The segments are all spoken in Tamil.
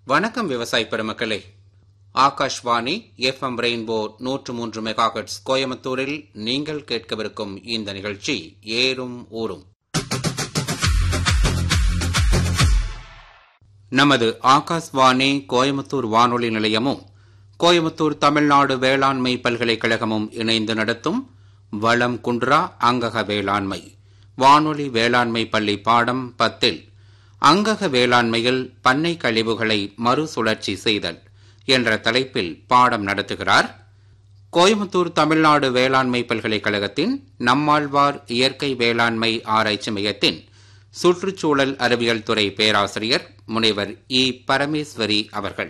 வணக்கம் விவசாய பெருமக்களே ஆகாஷ்வாணி எஃப்எம் ரெயின்போ நூற்று மூன்று மெகாஹெட்ஸ் கோயம்புத்தூரில் நீங்கள் கேட்கவிருக்கும் இந்த நிகழ்ச்சி ஏறும் ஊரும் நமது ஆகாஷ்வாணி கோயம்புத்தூர் வானொலி நிலையமும் கோயம்புத்தூர் தமிழ்நாடு வேளாண்மை பல்கலைக்கழகமும் இணைந்து நடத்தும் வளம் குன்றா அங்கக வேளாண்மை வானொலி வேளாண்மை பள்ளி பாடம் பத்தில் அங்கக வேளாண்மையில் பண்ணை கழிவுகளை மறுசுழற்சி செய்தல் என்ற தலைப்பில் பாடம் நடத்துகிறார் கோயம்புத்தூர் தமிழ்நாடு வேளாண்மை பல்கலைக்கழகத்தின் நம்மாழ்வார் இயற்கை வேளாண்மை ஆராய்ச்சி மையத்தின் சுற்றுச்சூழல் அறிவியல் துறை பேராசிரியர் முனைவர் இ பரமேஸ்வரி அவர்கள்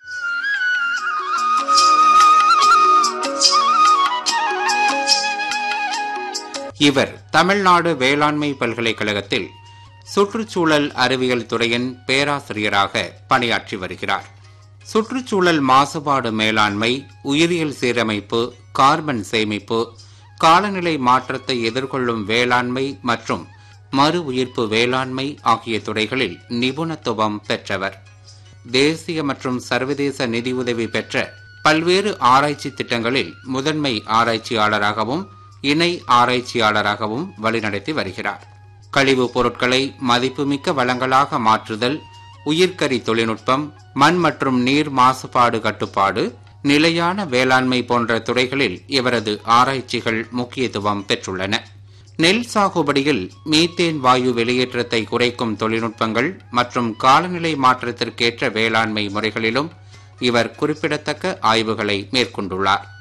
இவர் தமிழ்நாடு வேளாண்மை பல்கலைக்கழகத்தில் சுற்றுச்சூழல் அறிவியல் துறையின் பேராசிரியராக பணியாற்றி வருகிறார் சுற்றுச்சூழல் மாசுபாடு மேலாண்மை உயிரியல் சீரமைப்பு கார்பன் சேமிப்பு காலநிலை மாற்றத்தை எதிர்கொள்ளும் வேளாண்மை மற்றும் மறு உயிர்ப்பு வேளாண்மை ஆகிய துறைகளில் நிபுணத்துவம் பெற்றவர் தேசிய மற்றும் சர்வதேச நிதியுதவி பெற்ற பல்வேறு ஆராய்ச்சி திட்டங்களில் முதன்மை ஆராய்ச்சியாளராகவும் இணை ஆராய்ச்சியாளராகவும் வழிநடத்தி வருகிறார் கழிவுப் பொருட்களை மதிப்புமிக்க வளங்களாக மாற்றுதல் உயிர்க்கரி தொழில்நுட்பம் மண் மற்றும் நீர் மாசுபாடு கட்டுப்பாடு நிலையான வேளாண்மை போன்ற துறைகளில் இவரது ஆராய்ச்சிகள் முக்கியத்துவம் பெற்றுள்ளன நெல் சாகுபடியில் மீத்தேன் வாயு வெளியேற்றத்தை குறைக்கும் தொழில்நுட்பங்கள் மற்றும் காலநிலை மாற்றத்திற்கேற்ற வேளாண்மை முறைகளிலும் இவர் குறிப்பிடத்தக்க ஆய்வுகளை மேற்கொண்டுள்ளார்